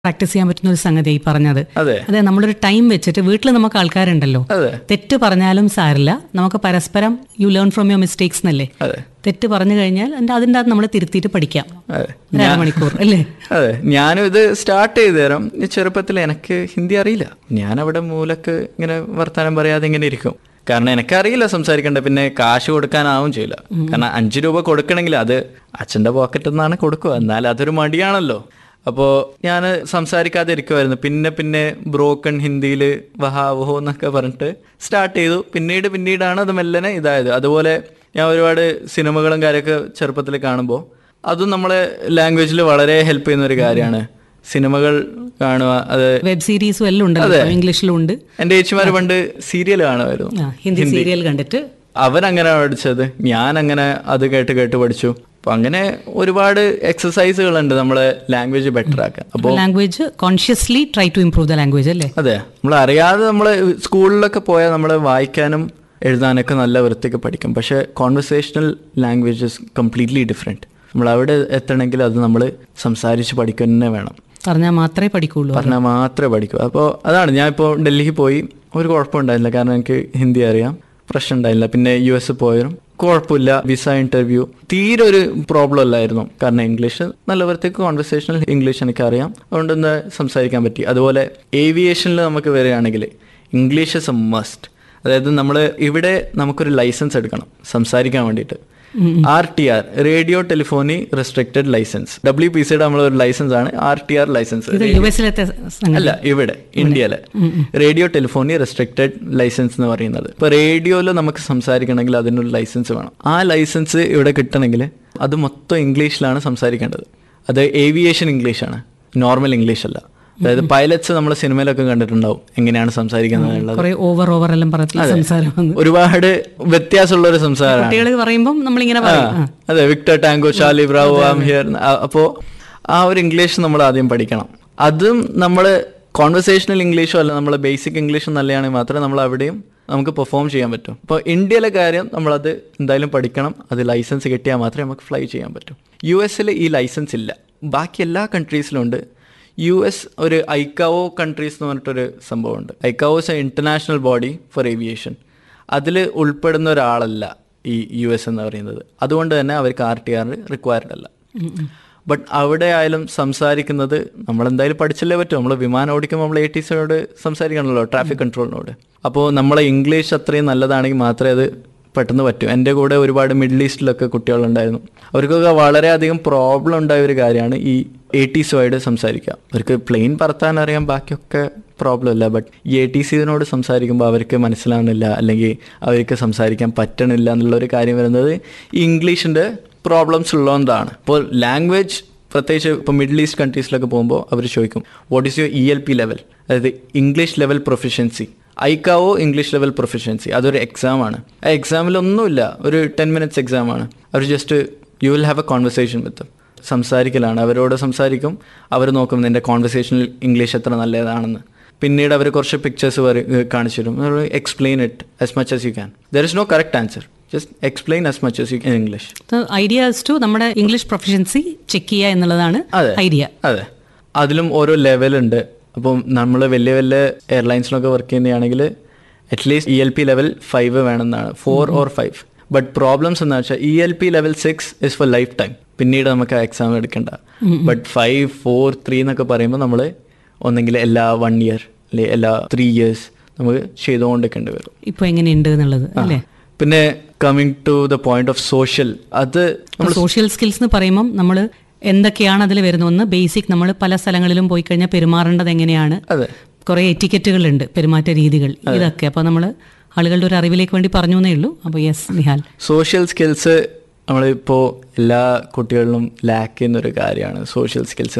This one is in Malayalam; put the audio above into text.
പ്രാക്ടീസ് ചെയ്യാൻ പറ്റുന്ന ഒരു സംഗതി ഈ പറഞ്ഞത് അതെ അതെ നമ്മളൊരു ടൈം വെച്ചിട്ട് വീട്ടിൽ നമുക്ക് ആൾക്കാരുണ്ടല്ലോ അതെ തെറ്റ് പറഞ്ഞാലും സാരില്ല നമുക്ക് പരസ്പരം you learn from your mistakes എന്നല്ലേ അതെ തെറ്റ് പറഞ്ഞു കഴിഞ്ഞാൽ അതിന്റെ അതിൻ്റെ അകത്ത് നമ്മൾ തിരുത്തിയിട്ട് പഠിക്കാം അതെ ഒരു അരമണിക്കൂർ അല്ലേ അതെ ഞാനും ഇത് സ്റ്റാർട്ട് ചെയ്തു തരാം ഈ ചെറുപ്പത്തിൽ എനിക്ക് ഹിന്ദി അറിയില്ല ഞാൻ അവിടെ മൂലക്ക് ഇങ്ങനെ വർത്താനം പറയാതെ ഇങ്ങനെ ഇരിക്കും കാരണം എനിക്കറിയില്ല സംസാരിക്കണ്ട പിന്നെ കാശ് കൊടുക്കാനാവും ചെയ്യില്ല കാരണം അഞ്ച് രൂപ കൊടുക്കണമെങ്കിൽ അത് അച്ഛൻ്റെ പോക്കറ്റിൽ നിന്നാണ് കൊടുക്കുക എന്നാൽ അതൊരു മടിയാണല്ലോ അപ്പോൾ ഞാൻ സംസാരിക്കാതെ ഇരിക്കുമായിരുന്നു പിന്നെ പിന്നെ ബ്രോക്കൺ ഹിന്ദിയിൽ വഹാ വഹോ എന്നൊക്കെ പറഞ്ഞിട്ട് സ്റ്റാർട്ട് ചെയ്തു പിന്നീട് പിന്നീടാണ് അത് മെല്ലനെ ഇതായത് അതുപോലെ ഞാൻ ഒരുപാട് സിനിമകളും കാര്യമൊക്കെ ചെറുപ്പത്തിൽ കാണുമ്പോൾ അതും നമ്മളെ ലാംഗ്വേജിൽ വളരെ ഹെൽപ്പ് ചെയ്യുന്ന ഒരു കാര്യമാണ് സിനിമകൾ കാണുക അത് വെബ് സീരീസും എല്ലാം ഉണ്ടല്ലോ ഇപ്പൊ ഇംഗ്ലീഷിലും ഉണ്ട് എൻ്റെ ചേച്ചിമാർ പണ്ട് സീരിയൽ കാണുമായിരുന്നു ആ, ഹിന്ദി സീരിയൽ കണ്ടിട്ട് അവരങ്ങനെ പഠിച്ചത് ഞാൻ അങ്ങനെ അത് കേട്ട് കേട്ട് പഠിച്ചു അപ്പൊ അങ്ങനെ ഒരുപാട് എക്സസൈസുകളുണ്ട് നമ്മളെ ലാംഗ്വേജ് ബെറ്റർ ആക്കാൻ അപ്പോൾ language consciously try to improve the language അല്ലേ അതെ നമ്മൾ അറിയാതെ നമ്മൾ സ്കൂളിലൊക്കെ പോയാൽ നമ്മൾ വായിക്കാനും എഴുതാനൊക്കെ നല്ല വൃത്തിക്ക് പഠിക്കും പക്ഷേ conversational language is completely different നമ്മൾ അവിടെ എത്തണമെങ്കിൽ അത് നമ്മൾ സംസാരിച്ച് പഠിക്കുക തന്നെ വേണം പറഞ്ഞാൽ മാത്രമേ പഠിക്കുള്ളൂ പറഞ്ഞാൽ മാത്രമേ പഠിക്കൂ അപ്പോൾ അതാണ് ഞാൻ ഇപ്പോൾ ഡൽഹിക്ക് പോയി ഒരു കുഴപ്പമുണ്ടായില്ല കാരണം എനിക്ക് ഹിന്ദി അറിയാം പ്രശ്നം ഉണ്ടായില്ല പിന്നെ യു എസ് പോയാലും കുഴപ്പമില്ല വിസ ഇന്റർവ്യൂ തീരെ ഒരു പ്രോബ്ലം അല്ലായിരുന്നു കാരണം ഇംഗ്ലീഷ് നല്ല വൃത്തിക്ക് കോൺവെർസേഷണൽ ഇംഗ്ലീഷ് എനിക്കറിയാം അതുകൊണ്ട് ഒന്ന് സംസാരിക്കാൻ പറ്റി അതുപോലെ ഏവിയേഷനിൽ നമുക്ക് വരികയാണെങ്കിൽ ഇംഗ്ലീഷ് ഇസ് എ മസ്റ്റ് അതായത് നമ്മൾ ഇവിടെ നമുക്കൊരു ലൈസൻസ് എടുക്കണം സംസാരിക്കാൻ വേണ്ടിയിട്ട് R T R radio telephony restricted licence W P സിയുടെ നമ്മളൊരു ലൈസൻസ് ആണ് ആർ ടി ആർ ലൈസൻസ് ഇത് യു എസിലത്തെ സംഗതി അല്ല ഇവിടെ ഇന്ത്യയിലെ റേഡിയോ ടെലിഫോണി റെസ്ട്രിക്റ്റഡ് ലൈസൻസ് എന്ന് പറയുന്നത് ഇപ്പൊ റേഡിയോയിൽ നമുക്ക് സംസാരിക്കണമെങ്കിൽ അതിനൊരു ലൈസൻസ് വേണം ആ ലൈസൻസ് ഇവിടെ കിട്ടണമെങ്കിൽ അത് മൊത്തം ഇംഗ്ലീഷിലാണ് സംസാരിക്കേണ്ടത് അത് ഏവിയേഷൻ ഇംഗ്ലീഷാണ് നോർമൽ ഇംഗ്ലീഷ് അല്ല അതായത് പൈലറ്റ്സ് നമ്മൾ സിനിമയിലൊക്കെ കണ്ടിട്ടുണ്ടാവും എങ്ങനെയാണ് സംസാരിക്കുന്നത് എന്നുള്ളത് കുറെ ഓവർ ഓവർ എല്ലാം പറഞ്ഞ സംസാരം വന്നു ഒരുപാട് വ്യത്യാസമുള്ള ഒരു സംസാരമാണ് കുട്ടികൾ പറയുമ്പോൾ നമ്മളിങ്ങനെ പറയും ആ. അതെ victor tango Charlie bravo am here അപ്പോൾ ആ ഒരു ഇംഗ്ലീഷ് നമ്മൾ ആദ്യം പഠിക്കണം അതും നമ്മൾ കോൺവെർസേഷണൽ ഇംഗ്ലീഷോ അല്ല നമ്മൾ ബേസിക് ഇംഗ്ലീഷും നല്ലതാണെങ്കിൽ മാത്രമേ നമ്മൾ അവിടെയും നമുക്ക് പെർഫോം ചെയ്യാൻ പറ്റൂ അപ്പോൾ ഇന്ത്യയിലെ കാര്യം നമ്മളത് എന്തായാലും പഠിക്കണം അത് ലൈസൻസ് കിട്ടിയാൽ മാത്രമേ നമുക്ക് ഫ്ലൈ ചെയ്യാൻ പറ്റൂ യു എസിൽ ഈ ലൈസൻസ് ഇല്ല ബാക്കി എല്ലാ കൺട്രീസിലും ഉണ്ട് യു എസ് ഒരു ഐക്കാവോ കൺട്രീസ് എന്ന് പറഞ്ഞിട്ടൊരു സംഭവമുണ്ട് ICAO is a international body for aviation അതിൽ ഉൾപ്പെടുന്ന ഒരാളല്ല ഈ യു എസ് എന്ന് പറയുന്നത് അതുകൊണ്ട് തന്നെ അവർക്ക് ആർ ടി ആർ റിക്വയർഡ് അല്ല ബട്ട് അവിടെ ആയാലും സംസാരിക്കുന്നത് നമ്മൾ എന്തായാലും പഠിച്ചല്ലേ പറ്റും നമ്മൾ വിമാനം ഓടിക്കുമ്പോൾ നമ്മൾ എ ടി സിനോട് സംസാരിക്കണമല്ലോ ട്രാഫിക് കൺട്രോളിനോട് അപ്പോൾ നമ്മളെ ഇംഗ്ലീഷ് അത്രയും നല്ലതാണെങ്കിൽ മാത്രമേ അത് പെട്ടെന്ന് പറ്റും എൻ്റെ കൂടെ ഒരുപാട് മിഡിൽ ഈസ്റ്റിലൊക്കെ കുട്ടികളുണ്ടായിരുന്നു അവർക്കൊക്കെ വളരെയധികം പ്രോബ്ലം ഉണ്ടായ ഒരു കാര്യമാണ് ഈ എ ടി സിയുമായിട്ട് സംസാരിക്കുക അവർക്ക് പ്ലെയിൻ പറത്താൻ അറിയാം ബാക്കിയൊക്കെ പ്രോബ്ലം ഇല്ല ബട്ട് ഈ എ ടി സിനോട് സംസാരിക്കുമ്പോൾ അവർക്ക് മനസ്സിലാവുന്നില്ല അല്ലെങ്കിൽ അവർക്ക് സംസാരിക്കാൻ പറ്റണില്ല എന്നുള്ള ഒരു കാര്യം വരുന്നത് ഈ ഇംഗ്ലീഷിൻ്റെ പ്രോബ്ലംസ് ഉള്ളതുകൊണ്ടാണ് ഇപ്പോൾ ലാംഗ്വേജ് പ്രത്യേകിച്ച് ഇപ്പോൾ മിഡിൽ ഈസ്റ്റ് കൺട്രീസിലൊക്കെ പോകുമ്പോൾ അവർ ചോദിക്കും what is your E L P level അതായത് English level proficiency ICAO English level proficiency അതൊരു എക്സാമാണ് ആ എക്സാമിൽ ഒന്നുമില്ല ഒരു ടെൻ മിനിറ്റ്സ് എക്സാമാണ് അവർ just you will have a conversation with സംസാരിക്കലാണ് അവരോട് സംസാരിക്കും അവർ നോക്കും നിന്റെ കോൺവെർസേഷനിൽ ഇംഗ്ലീഷ് എത്ര നല്ലതാണെന്ന് പിന്നീട് അവർ കുറച്ച് പിക്ചേഴ്സ് കാണിച്ചു തരും explain it as much as you can there is no correct answer just explain as much as you in English idea to നമ്മുടെ ഇംഗ്ലീഷ് പ്രൊഫഷൻസി ചെക്ക് ചെയ്യുക എന്നുള്ളതാണ് അതെ. ഐഡിയ അതെ അതിലും ഓരോ ലെവലുണ്ട് അപ്പം നമ്മൾ വലിയ വലിയ എയർലൈൻസിലൊക്കെ വർക്ക് ചെയ്യുന്നതാണെങ്കിൽ at least E L P level five വേണമെന്നാണ് four or five but problems എന്ന് വെച്ചാൽ E L P level six is for lifetime പിന്നീട് നമുക്ക് ആ എക്സാം എടുക്കണ്ട ബട്ട് ഫൈവ് ഫോർ ത്രീ എന്നൊക്കെ പറയുമ്പോൾ നമ്മൾ ഒന്നെങ്കിൽ എല്ലാ വൺ ഇയർ അല്ലെങ്കിൽ എല്ലാ ത്രീ ഇയേഴ്സ് നമുക്ക് ചെയ്തുകൊണ്ടിരിക്കേണ്ടി വരും ഇപ്പൊ എങ്ങനെയുണ്ട് എന്നുള്ളത് അല്ലേ പിന്നെ coming to the point of social അത് സോഷ്യൽ സ്കിൽസ് എന്ന് പറയുമ്പം നമ്മൾ എന്തൊക്കെയാണ് അതിൽ വരുന്നതെന്ന് ബേസിക് നമ്മൾ പല സ്ഥലങ്ങളിലും പോയി കഴിഞ്ഞാൽ പെരുമാറേണ്ടത് എങ്ങനെയാണ് അതെ കുറേ എറ്റിക്കറ്റുകളുണ്ട് പെരുമാറ്റ രീതികൾ ഇതൊക്കെ അപ്പോൾ നമ്മൾ ആളുകളുടെ ഒരു അറിവിലേക്ക് വേണ്ടി പറഞ്ഞു എന്നേ ഉള്ളൂ അപ്പോൾ യെസ് നിഹാൽ സോഷ്യൽ സ്കിൽസ് നമ്മളിപ്പോൾ എല്ലാ കുട്ടികളിലും ലാക്ക് ചെയ്യുന്ന ഒരു കാര്യമാണ് സോഷ്യൽ സ്കിൽസ്